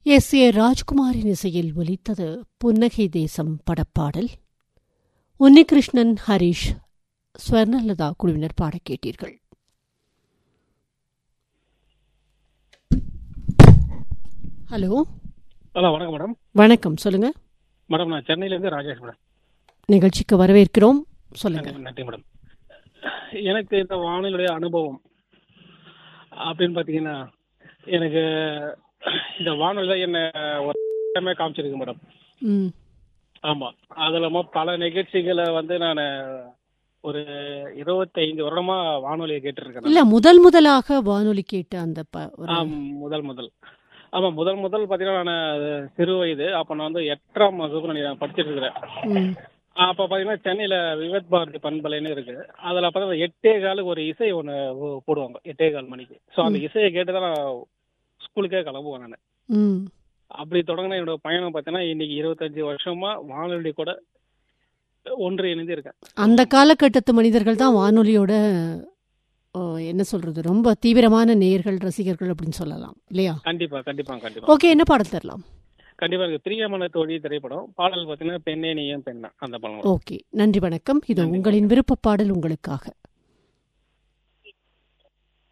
S A ராஜ்குமாரின் இசையில் ஒலித்தது புன்னகை தேசம் படப்பாடல் உன்னிகிருஷ்ணன் ஹரிஷ் ஸ்வர்ணலதா குழுவினர் பாடக் கேட்டீர்கள் ஹலோ ஹலோ வணக்கம் மேடம் வணக்கம் சொல்லுங்க மேடம் நான் சென்னையிலேருந்து ராஜேஷ் மேடம் நிகழ்ச்சிக்கு வரவேற்கிறோம் சொல்லுங்க நன்றி மேடம் எனக்கு இந்த வானிலையுடைய அனுபவம் அப்படின்னு பார்த்தீங்கன்னா எனக்கு இந்த வானொலியில் என்ன ஒரு இடமே காமிச்சிருக்கு மேடம் ம் ஆமாம் அது இல்லாமல் பல நிகழ்ச்சிகளை வந்து நான் ஒரு இருபத்தைந்து வருடமா வானொலியை கேட்டிருக்கேன் இல்ல முதல் முதலாக வானொலி கேட்ட அந்த ப- ஒரு- ஆம், முதல் முதல் ஆமாம் முதல் முதல் பார்த்தீங்கன்னா நான் சிறு வயது அப்போ நான் வந்து எட்டாம் வகுப்பு நான் படிச்சிட்டு இருக்கிறேன் ம், அப்போ பார்த்தீங்கன்னா சென்னையில் விவேத் பாரதி பண்பலைன்னு இருக்கு அதில் பார்த்தீங்கன்னா எட்டே காலுக்கு ஒரு இசை ஒன்று போடுவாங்க எட்டே கால் மணிக்கு ஸோ அந்த இசையை கேட்டு தான் நான் ஸ்கூலுக்கே கிளம்புவேன் நான் ம் அப்படி தொடங்கின என்னோட பயணம் பார்த்தீங்கன்னா இன்னைக்கு இருபத்தஞ்சு வருஷமா வானொலி கூட ஒன்று இணைந்து இருக்கேன் அந்த காலகட்டத்து மனிதர்கள் தான் வானொலியோட ஓ, என்ன சொல்றது ரொம்ப தீவிரமான நேயர்கள் ரசிகர்கள் அப்படின்னு சொல்லலாம் இல்லையா கண்டிப்பா கண்டிப்பா கண்டிப்பா ஓகே என்ன பாடல் தரலாம் கண்டிப்பா எனக்கு பிரியமான தோழி திரைப்படம் பாடல் பார்த்தீங்கன்னா பெண்ணே நீயும் பெண்ணா அந்த படம் ஓகே நன்றி வணக்கம் இது நன்றி, உங்களின் விருப்ப பாடல் உங்களுக்காக